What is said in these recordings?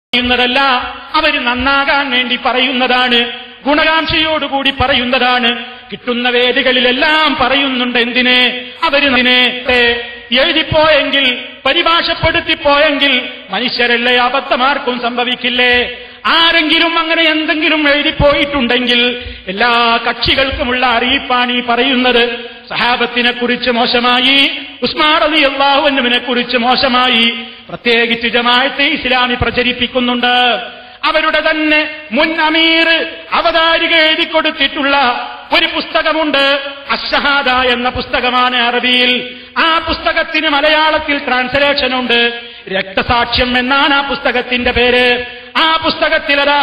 പറയുന്നതല്ല അവര് നന്നാകാൻ വേണ്ടി പറയുന്നതാണ് ഗുണകാംക്ഷയോടുകൂടി പറയുന്നതാണ് കിട്ടുന്ന വേദികളിലെല്ലാം പറയുന്നുണ്ട് എന്തിന് അവര് അതിനെ എഴുതിപ്പോയെങ്കിൽ പരിഭാഷപ്പെടുത്തിപ്പോയെങ്കിൽ മനുഷ്യരല്ലേ അബദ്ധമാർക്കും സംഭവിക്കില്ലേ ആരെങ്കിലും അങ്ങനെ എന്തെങ്കിലും എഴുതിപ്പോയിട്ടുണ്ടെങ്കിൽ എല്ലാ കക്ഷികൾക്കുമുള്ള അറിയിപ്പാണ് ഈ പറയുന്നത് സഹാബത്തിനെ കുറിച്ച് മോശമായി ഉസ്മാർ അലി അള്ളാഹുവിനെ കുറിച്ച് മോശമായി പ്രത്യേകിച്ച് ജമാഅത്തെ ഇസ്ലാമി പ്രചരിപ്പിക്കുന്നുണ്ട് അവരുടെ തന്നെ മുൻ അമീർ അവതാരിക എഴുതി കൊടുത്തിട്ടുള്ള ഒരു പുസ്തകമുണ്ട് അഷഹാദ എന്ന പുസ്തകമാണ് അറബിയിൽ ആ പുസ്തകത്തിന് മലയാളത്തിൽ ട്രാൻസ്ലേഷൻ ഉണ്ട് രക്തസാക്ഷ്യം എന്നാണ് ആ പുസ്തകത്തിന്റെ പേര് ആ പുസ്തകത്തിലതാ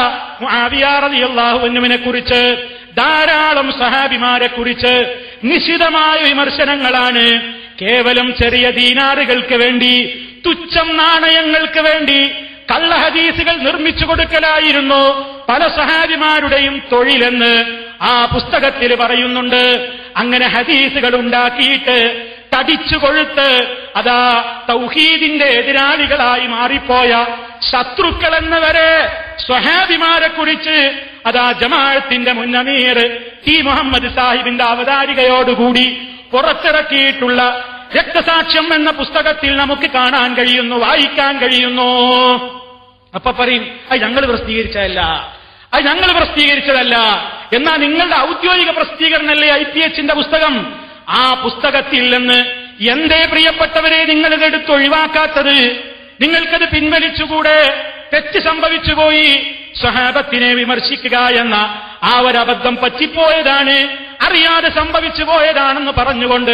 അള്ളാഹുവിനെ കുറിച്ച് ധാരാളം സഹാബിമാരെ കുറിച്ച് നിശിതമായ വിമർശനങ്ങളാണ് കേവലം ചെറിയ ദീനാറുകൾക്ക് വേണ്ടി തുച്ഛം നാണയങ്ങൾക്ക് വേണ്ടി കള്ളഹദീസുകൾ നിർമ്മിച്ചു കൊടുക്കലായിരുന്നു പല സഹാബിമാരുടെയും തൊഴിലെന്ന് ആ പുസ്തകത്തിൽ പറയുന്നുണ്ട് അങ്ങനെ ഹദീസുകൾ ഉണ്ടാക്കിയിട്ട് തടിച്ചു കൊഴുത്ത് അതാ തൗഹീദിന്റെ എതിരാളികളായി മാറിപ്പോയ ശത്രുക്കൾ എന്നവരെ സ്വഹാബിമാരെ കുറിച്ച് അതാ ജമാഅത്തിന്റെ മുന്നമീർ ടി മുഹമ്മദ് സാഹിബിന്റെ അവതാരികയോടുകൂടി പുറത്തിറക്കിയിട്ടുള്ള രക്തസാക്ഷ്യം എന്ന പുസ്തകത്തിൽ നമുക്ക് കാണാൻ കഴിയുന്നു വായിക്കാൻ കഴിയുന്നു അപ്പൊ പറയും അത് ഞങ്ങൾ പ്രസിദ്ധീകരിച്ചതല്ല അത് ഞങ്ങൾ പ്രസിദ്ധീകരിച്ചതല്ല എന്നാൽ നിങ്ങളുടെ ഔദ്യോഗിക പ്രസിദ്ധീകരണമല്ലേ ഐ പി എച്ചിന്റെ പുസ്തകം ആ പുസ്തകത്തിൽ നിന്ന് എന്തേ പ്രിയപ്പെട്ടവരെ നിങ്ങളിതെടുത്ത് ഒഴിവാക്കാത്തത് നിങ്ങൾക്കത് പിൻവലിച്ചുകൂടെ തെറ്റ് സംഭവിച്ചുപോയി സ്വഹാബത്തിനെ വിമർശിക്കുക എന്ന ആ ഒരു പറ്റിപ്പോയതാണ് അറിയാതെ സംഭവിച്ചു പോയതാണെന്ന് പറഞ്ഞുകൊണ്ട്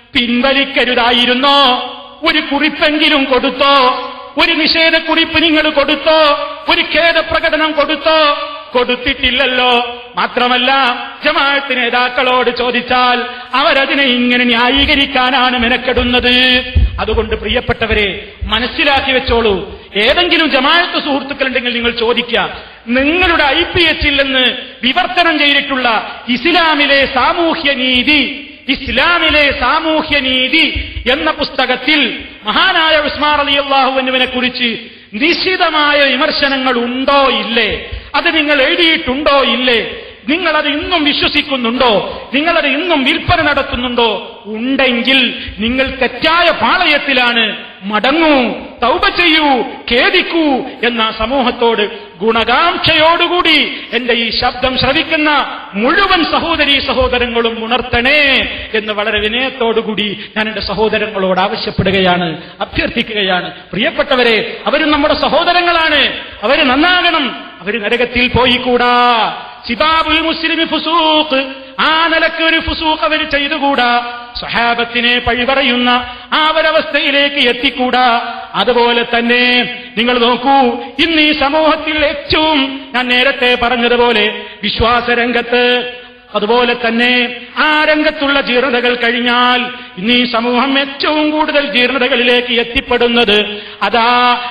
പിൻവലിക്കരുതായിരുന്നോ ഒരു കുറിപ്പെങ്കിലും കൊടുത്തോ ഒരു നിഷേധക്കുറിപ്പ് നിങ്ങൾ കൊടുത്തോ ഒരു ഖേദപ്രകടനം കൊടുത്തോ കൊടുത്തിട്ടില്ലല്ലോ മാത്രമല്ല ജമാഅത്ത് നേതാക്കളോട് ചോദിച്ചാൽ അവരതിനെ ഇങ്ങനെ ന്യായീകരിക്കാനാണ് മെനക്കെടുന്നത് അതുകൊണ്ട് പ്രിയപ്പെട്ടവരെ മനസ്സിലാക്കി വെച്ചോളൂ ഏതെങ്കിലും ജമാഅത്ത് സുഹൃത്തുക്കളുണ്ടെങ്കിൽ നിങ്ങൾ ചോദിക്കുക നിങ്ങളുടെ ഐ പി എച്ചിൽ നിന്ന് വിവർത്തനം ചെയ്തിട്ടുള്ള ഇസ്ലാമിലെ സാമൂഹ്യ നീതി ഇസ്ലാമിലെ സാമൂഹ്യ നീതി എന്ന പുസ്തകത്തിൽ മഹാനായ ഉസ്മാർ അലി അള്ളാഹുവിനെ കുറിച്ച് നിശ്ചിതമായ വിമർശനങ്ങൾ ഉണ്ടോ ഇല്ലേ അത് നിങ്ങൾ എഴുതിയിട്ടുണ്ടോ ഇല്ലേ നിങ്ങളത് ഇന്നും വിശ്വസിക്കുന്നുണ്ടോ നിങ്ങളത് ഇന്നും വിൽപ്പന നടത്തുന്നുണ്ടോ ഉണ്ടെങ്കിൽ നിങ്ങൾ തെറ്റായ പാളയത്തിലാണ് മടങ്ങൂ തൗബ ചെയ്യൂ ഖേദിക്കൂ എന്ന സമൂഹത്തോട് ഗുണകാംക്ഷയോടുകൂടി എന്റെ ഈ ശബ്ദം ശ്രവിക്കുന്ന മുഴുവൻ സഹോദരി സഹോദരങ്ങളും ഉണർത്തണേ എന്ന് വളരെ വിനയത്തോടുകൂടി ഞാൻ എന്റെ സഹോദരങ്ങളോട് ആവശ്യപ്പെടുകയാണ് അഭ്യർത്ഥിക്കുകയാണ് പ്രിയപ്പെട്ടവരെ അവരും നമ്മുടെ സഹോദരങ്ങളാണ് അവര് നന്നാകണം അവര് നരകത്തിൽ പോയിക്കൂടാ സിബാബുൽ മുസ്ലിമി ഫുസൂഖ് ആ നിലക്ക് ഒരു ഫുസൂഖ് അവർ ചെയ്തുകൂടാ സ്വഹാബത്തിനെ പഴിപറയുന്ന ആ ഒരവസ്ഥയിലേക്ക് എത്തിക്കൂടാ അതുപോലെ തന്നെ നിങ്ങൾ നോക്കൂ ഇന്ന് ഈ സമൂഹത്തിൽ ഏറ്റവും ഞാൻ നേരത്തെ പറഞ്ഞതുപോലെ വിശ്വാസരംഗത്ത് അതുപോലെ തന്നെ ആ രംഗത്തുള്ള ജീർണതകൾ കഴിഞ്ഞാൽ ഇന്ന് ഈ സമൂഹം ഏറ്റവും കൂടുതൽ ജീർണതകളിലേക്ക് എത്തിപ്പെടുന്നത് അതാ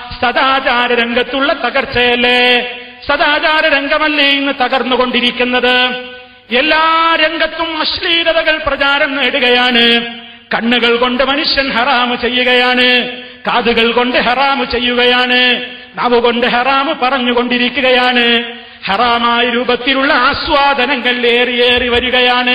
സദാചാര രംഗത്തുള്ള തകർച്ചയല്ലേ സദാചാര രംഗമല്ലേ ഇന്ന് തകർന്നുകൊണ്ടിരിക്കുന്നത് എല്ലാ രംഗത്തും അശ്ലീലതകൾ പ്രചാരം നേടുകയാണ് കണ്ണുകൾ കൊണ്ട് മനുഷ്യൻ ഹറാമ് ചെയ്യുകയാണ് കാതുകൾ കൊണ്ട് ഹറാമ് ചെയ്യുകയാണ് നാവ് കൊണ്ട് ഹറാമ് പറഞ്ഞുകൊണ്ടിരിക്കുകയാണ് ഹറാമായ രൂപത്തിലുള്ള ആസ്വാദനങ്ങൾ ഏറിയേറി വരികയാണ്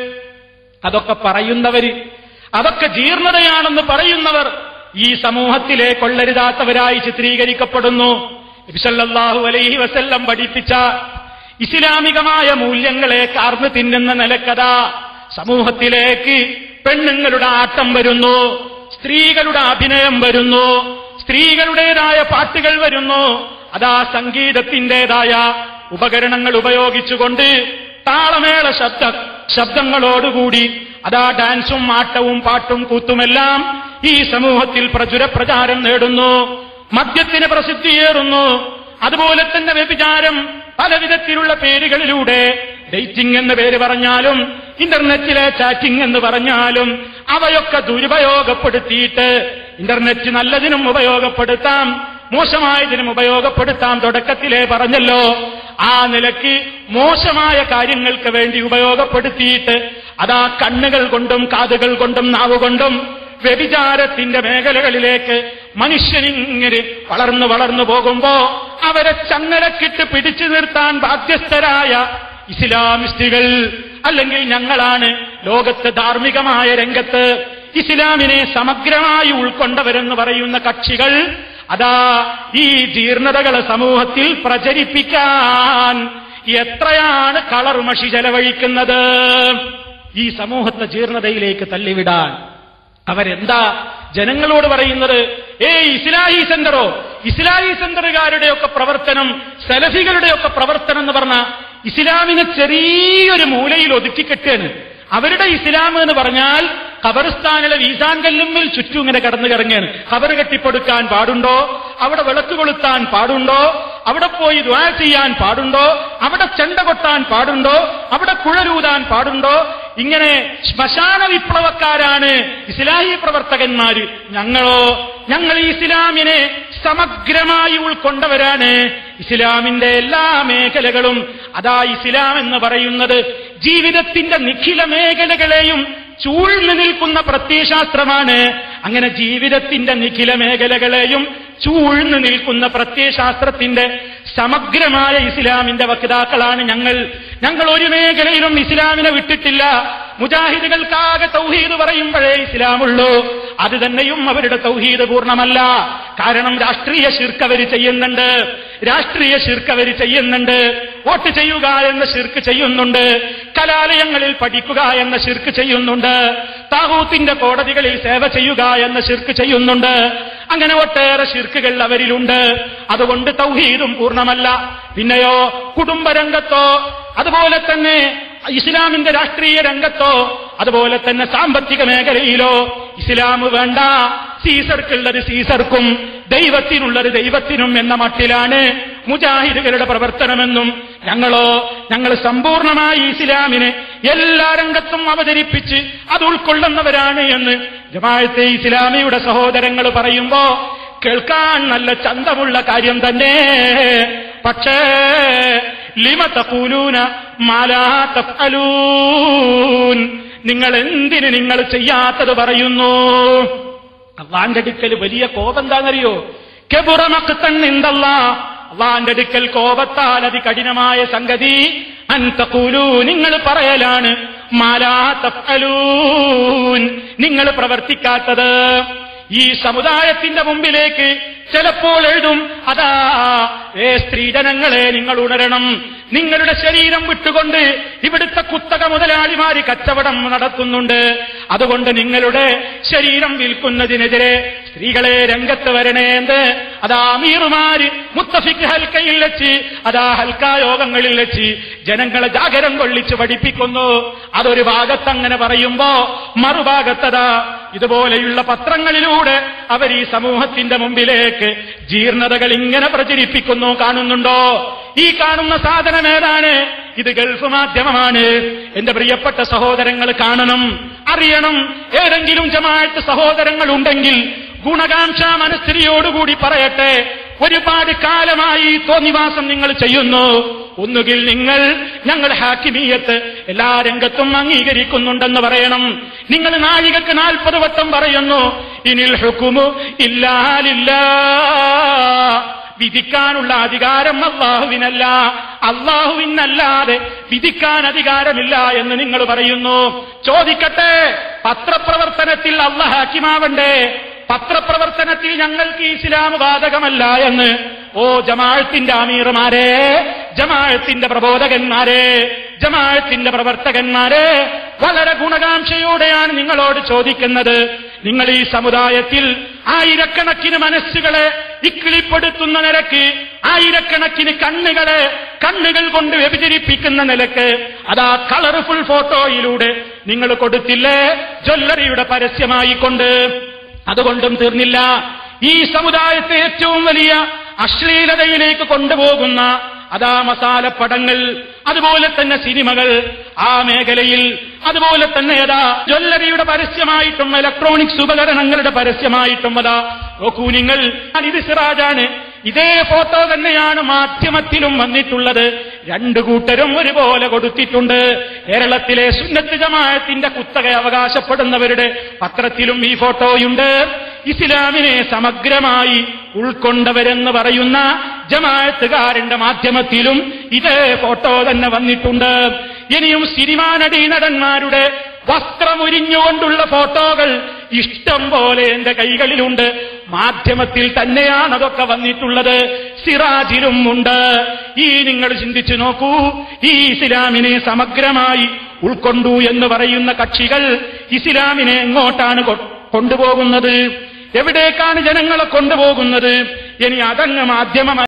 അതൊക്കെ പറയുന്നവര് അതൊക്കെ ജീർണതയാണെന്ന് പറയുന്നവർ ഈ സമൂഹത്തിലെ കൊള്ളരുതാത്തവരായി ചിത്രീകരിക്കപ്പെടുന്നു നബിസല്ലാഹു അലൈഹി വസല്ലം പഠിപ്പിച്ച ഇസ്ലാമികമായ മൂല്യങ്ങളെ കാർന്നു തിന്നുന്ന നിലക്കഥ സമൂഹത്തിലേക്ക് പെണ്ണുങ്ങളുടെ ആട്ടം വരുന്നു സ്ത്രീകളുടെ അഭിനയം വരുന്നു സ്ത്രീകളുടേതായ പാട്ടുകൾ വരുന്നു അതാ സംഗീതത്തിൻ്റെതായ ഉപകരണങ്ങൾ ഉപയോഗിച്ചുകൊണ്ട് താളമേള ശബ്ദ ശബ്ദങ്ങളോടുകൂടി അതാ ഡാൻസും ആട്ടവും പാട്ടും കൂത്തുമെല്ലാം ഈ സമൂഹത്തിൽ പ്രചുര പ്രചാരം നേടുന്നു മദ്യത്തിന് പ്രസിദ്ധിയേറുന്നു അതുപോലെ തന്നെ വ്യഭിചാരം പല വിധത്തിലുള്ള പേരുകളിലൂടെ ഡേറ്റിംഗ് എന്ന പേര് പറഞ്ഞാലും ഇന്റർനെറ്റിലെ ചാറ്റിംഗ് എന്ന് പറഞ്ഞാലും അവയൊക്കെ ദുരുപയോഗപ്പെടുത്തിയിട്ട് ഇന്റർനെറ്റ് നല്ലതിനും ഉപയോഗപ്പെടുത്താം മോശമായതിനും ഉപയോഗപ്പെടുത്താം തുടക്കത്തിലേ പറഞ്ഞല്ലോ ആ നിലയ്ക്ക് മോശമായ കാര്യങ്ങൾക്ക് വേണ്ടി ഉപയോഗപ്പെടുത്തിയിട്ട് അതാ കണ്ണുകൾ കൊണ്ടും കാതുകൾ കൊണ്ടും നാവ് കൊണ്ടും വ്യഭിചാരത്തിന്റെ മേഖലകളിലേക്ക് മനുഷ്യനിങ്ങനെ വളർന്നു വളർന്നു പോകുമ്പോ അവരെ ചങ്ങലക്കിട്ട് പിടിച്ചു നിർത്താൻ ബാധ്യസ്ഥരായ ഇസ്ലാമിസ്റ്റുകൾ അല്ലെങ്കിൽ ഞങ്ങളാണ് ലോകത്ത് ധാർമ്മികമായ രംഗത്ത് ഇസ്ലാമിനെ സമഗ്രമായി ഉൾക്കൊണ്ടവരെന്ന് പറയുന്ന കക്ഷികൾ അതാ ഈ ജീർണതകളെ സമൂഹത്തിൽ പ്രചരിപ്പിക്കാൻ എത്രയാണ് കളർ മഷി ചെലവഴിക്കുന്നത് ഈ സമൂഹത്തെ ജീർണതയിലേക്ക് തള്ളിവിടാൻ അവരെന്താ ജനങ്ങളോട് പറയുന്നത് ഏ ഇസ്ലാഹി സെന്ററോ ഇസ്ലാഹി സെന്ററുകാരുടെയൊക്കെ പ്രവർത്തനം സലഫികളുടെയൊക്കെ പ്രവർത്തനം എന്ന് പറഞ്ഞ ഇസ്ലാമിനെ ചെറിയൊരു മൂലയിൽ ഒതുക്കിക്കെട്ടാണ് അവരുടെ ഇസ്ലാം എന്ന് പറഞ്ഞാൽ ഖബർസ്ഥാനിലെ വീസാൻ കല്ലുമ്മിൽ ചുറ്റും ഇങ്ങനെ കടന്നു കിറങ്ങാണ് ഖബർ കെട്ടിപ്പൊടുക്കാൻ പാടുണ്ടോ അവിടെ വിളക്ക് കൊളുത്താൻ പാടുണ്ടോ അവിടെ പോയി ദ്വാ ചെയ്യാൻ പാടുണ്ടോ അവിടെ ചെണ്ട കൊട്ടാൻ പാടുണ്ടോ അവിടെ കുഴലൂതാൻ പാടുണ്ടോ ഇങ്ങനെ ശ്മശാന വിപ്ലവക്കാരാണ് ഇസ്ലാഹി പ്രവർത്തകന്മാര് ഞങ്ങളോ ഞങ്ങൾ ഈ ഇസ്ലാമിനെ സമഗ്രമായി ഉൾക്കൊണ്ടവരാണ് ഇസ്ലാമിന്റെ എല്ലാ മേഖലകളും അതാ ഇസ്ലാം എന്ന് പറയുന്നത് ജീവിതത്തിന്റെ നിഖില മേഖലകളെയും ചൂഴ്ന്നു നിൽക്കുന്ന പ്രത്യയശാസ്ത്രമാണ് അങ്ങനെ ജീവിതത്തിന്റെ നിഖില മേഖലകളെയും ചൂഴ്ന്നു നിൽക്കുന്ന പ്രത്യയശാസ്ത്രത്തിന്റെ സമഗ്രമായ ഇസ്ലാമിന്റെ വക്താക്കളാണ് ഞങ്ങൾ ഞങ്ങൾ ഒരു മേഖലയിലും ഇസ്ലാമിനെ വിട്ടിട്ടില്ല മുജാഹിദുകൾക്കാകെ തൗഹീദ് പറയുമ്പോഴേ ഇസ്ലാമുള്ളൂ അത് തന്നെയും അവരുടെ തൗഹീദ് പൂർണ്ണമല്ല കാരണം രാഷ്ട്രീയ ശിർക്ക് അവർ ചെയ്യുന്നുണ്ട് രാഷ്ട്രീയ ശിർക്ക് അവർ ചെയ്യുന്നുണ്ട് വോട്ട് ചെയ്യുക എന്ന ശിർക്ക് ചെയ്യുന്നുണ്ട് കലാലയങ്ങളിൽ പഠിക്കുക എന്ന ശിർക്ക് ചെയ്യുന്നുണ്ട് താഹൂത്തിന്റെ കോടതികളിൽ സേവ ചെയ്യുക എന്ന ശിർക്ക് ചെയ്യുന്നുണ്ട് അങ്ങനെ ഒട്ടേറെ ശിർക്കുകൾ അവരിലുണ്ട് അതുകൊണ്ട് തൗഹീദും പൂർണ്ണമല്ല പിന്നെയോ കുടുംബരംഗത്തോ അതുപോലെ തന്നെ ഇസ്ലാമിന്റെ രാഷ്ട്രീയ രംഗത്തോ അതുപോലെ തന്നെ സാമ്പത്തിക മേഖലയിലോ ഇസ്ലാം വേണ്ട സീസർക്കുള്ളത് സീസർക്കും ദൈവത്തിനുള്ളത് ദൈവത്തിനും എന്ന മട്ടിലാണ് മുജാഹിദുകളുടെ പ്രവർത്തനമെന്നും ഞങ്ങളോ ഞങ്ങൾ സമ്പൂർണമായി ഇസ്ലാമിനെ എല്ലാ രംഗത്തും അവതരിപ്പിച്ച് അത് ഉൾക്കൊള്ളുന്നവരാണ് എന്ന് ജമാഅത്തെ ഇസ്ലാമിയുടെ സഹോദരങ്ങൾ പറയുമ്പോ കേൾക്കാൻ നല്ല ചന്തമുള്ള കാര്യം തന്നെ പക്ഷേ ലിമ തഖൂലൂന മാലാ തഫ്അലൂൻ നിങ്ങൾ എന്തിന് നിങ്ങൾ ചെയ്യാത്തത് പറയുന്നു അള്ളാന്റെ അടുക്കൽ വലിയ കോപം എന്താണെന്നറിയോ കെബുറമക്കത്തൻ എന്തല്ല അള്ളാന്റെ അടുക്കൽ കോപത്താൽ അതി കഠിനമായ സംഗതി അൻതകൂലൂ നിങ്ങൾ പറയലാണ് മാലാ തഫ്അലൂൻ നിങ്ങൾ പ്രവർത്തിക്കാത്തത് ഈ സമുദായത്തിന്റെ മുമ്പിലേക്ക് ചിലപ്പോൾ എഴുതും അതാ ഏ സ്ത്രീജനങ്ങളെ നിങ്ങൾ ഉണരണം നിങ്ങളുടെ ശരീരം വിട്ടുകൊണ്ട് ഇവിടുത്തെ കുത്തക മുതലാളിമാര് കച്ചവടം നടത്തുന്നുണ്ട് അതുകൊണ്ട് നിങ്ങളുടെ ശരീരം വിൽക്കുന്നതിനെതിരെ സ്ത്രീകളെ രംഗത്ത് വരണേന്ന് അതാ അമീറുമാര് മുത്തഫിക്ക് ഹൽക്കയിൽ വെച്ച് അതാ ഹൽക്കാ യോഗങ്ങളിൽ വെച്ച് ജനങ്ങളെ ജാഗരം കൊള്ളിച്ച് പഠിപ്പിക്കുന്നു അതൊരു ഭാഗത്തങ്ങനെ പറയുമ്പോ മറുഭാഗത്തതാ ഇതുപോലെയുള്ള പത്രങ്ങളിലൂടെ അവർ ഈ സമൂഹത്തിന്റെ മുമ്പിലേക്ക് ജീർണതകൾ ഇങ്ങനെ പ്രചരിപ്പിക്കുന്നു കാണുന്നുണ്ടോ ഈ കാണുന്ന സാധനം ഏതാണ് ഇത് ഗൾഫ് മാധ്യമമാണ് എന്റെ പ്രിയപ്പെട്ട സഹോദരങ്ങൾ കാണണം അറിയണം ഏതെങ്കിലും ജമാഅത്ത് സഹോദരങ്ങൾ ഉണ്ടെങ്കിൽ ഗുണകാംക്ഷ മനസ്ഥിതിയോടുകൂടി പറയട്ടെ ഒരുപാട് കാലമായി ഈ തോന്നിവാസം നിങ്ങൾ ചെയ്യുന്നു ഒന്നുകിൽ നിങ്ങൾ ഞങ്ങൾ ഹാക്കിമീയത്ത് എല്ലാ രംഗത്തും അംഗീകരിക്കുന്നുണ്ടെന്ന് പറയണം നിങ്ങൾ നാഴികക്ക് നാൽപ്പത് വട്ടം പറയുന്നു ഇനിൽ ഹുക്കുമു ഇല്ലാലില്ലാ വിധിക്കാനുള്ള അധികാരം അള്ളാഹുവിനല്ല അള്ളാഹുവിനല്ലാതെ വിധിക്കാൻ അധികാരമില്ല എന്ന് നിങ്ങൾ പറയുന്നു ചോദിക്കട്ടെ പത്രപ്രവർത്തനത്തിൽ അള്ള ഹാക്കിമാവണ്ടേ പത്രപ്രവർത്തനത്തിൽ ഞങ്ങൾക്ക് ഇസ്ലാം ബാധകമല്ല എന്ന് ഓ ജമാഴത്തിന്റെ അമീർമാരെ ജമാഴത്തിന്റെ പ്രബോധകന്മാരെ ജമാഴത്തിന്റെ പ്രവർത്തകന്മാരെ വളരെ ഗുണകാംക്ഷയോടെയാണ് നിങ്ങളോട് ചോദിക്കുന്നത് നിങ്ങൾ ഈ സമുദായത്തിൽ ആയിരക്കണക്കിന് മനസ്സുകളെ ഇക്കിളിപ്പെടുത്തുന്ന നിലക്ക് ആയിരക്കണക്കിന് കണ്ണുകളെ കണ്ണുകൾ കൊണ്ട് വ്യഭിചരിപ്പിക്കുന്ന നിലക്ക് അതാ കളർഫുൾ ഫോട്ടോയിലൂടെ നിങ്ങൾ കൊടുത്തില്ലേ ജ്വല്ലറിയുടെ പരസ്യമായി കൊണ്ട് അതുകൊണ്ടും തീർന്നില്ല ഈ സമുദായത്തെ ഏറ്റവും വലിയ അശ്ലീലതയിലേക്ക് കൊണ്ടുപോകുന്ന അതാ മസാലപ്പടങ്ങൾ അതുപോലെ തന്നെ സിനിമകൾ ആ മേഖലയിൽ അതുപോലെ തന്നെ അതാ ജ്വല്ലറിയുടെ പരസ്യമായിട്ടും ഇലക്ട്രോണിക്സ് ഉപകരണങ്ങളുടെ പരസ്യമായിട്ടും അതാ നോക്കൂ നിങ്ങൾ ഇത് സിറാജാണ് ഇതേ ഫോട്ടോ തന്നെയാണ് മാധ്യമത്തിലും വന്നിട്ടുള്ളത് രണ്ടു കൂട്ടരും ഒരുപോലെ കൊടുത്തിട്ടുണ്ട് കേരളത്തിലെ സുന്നത്ത് ജമാഅത്തിന്റെ കുത്തക അവകാശപ്പെടുന്നവരുടെ പത്രത്തിലും ഈ ഫോട്ടോയുണ്ട് ഇസ്ലാമിനെ സമഗ്രമായി ഉൾക്കൊണ്ടവരെന്ന് പറയുന്ന ജമാഅത്തുകാരന്റെ മാധ്യമത്തിലും ഇതേ ഫോട്ടോ തന്നെ വന്നിട്ടുണ്ട് ഇനിയും സിനിമാ നടീ നടന്മാരുടെ വസ്ത്രമുരിഞ്ഞുകൊണ്ടുള്ള ഫോട്ടോകൾ ഇഷ്ടം പോലെ എന്റെ കൈകളിലുണ്ട് മാധ്യമത്തിൽ തന്നെയാണ് അതൊക്കെ വന്നിട്ടുള്ളത് സിറാജിലും ഉണ്ട് ഈ നിങ്ങൾ ചിന്തിച്ചു നോക്കൂ ഈ ഇസ്ലാമിനെ സമഗ്രമായി ഉൾക്കൊണ്ടു എന്ന് പറയുന്ന കക്ഷികൾ ഇസ്ലാമിനെ എങ്ങോട്ടാണ് കൊ- കൊണ്ടുപോകുന്നത് എവിടേക്കാണ് ജനങ്ങളെ കൊണ്ടുപോകുന്നത് ഇനി അതങ്ങ് മാധ്യമ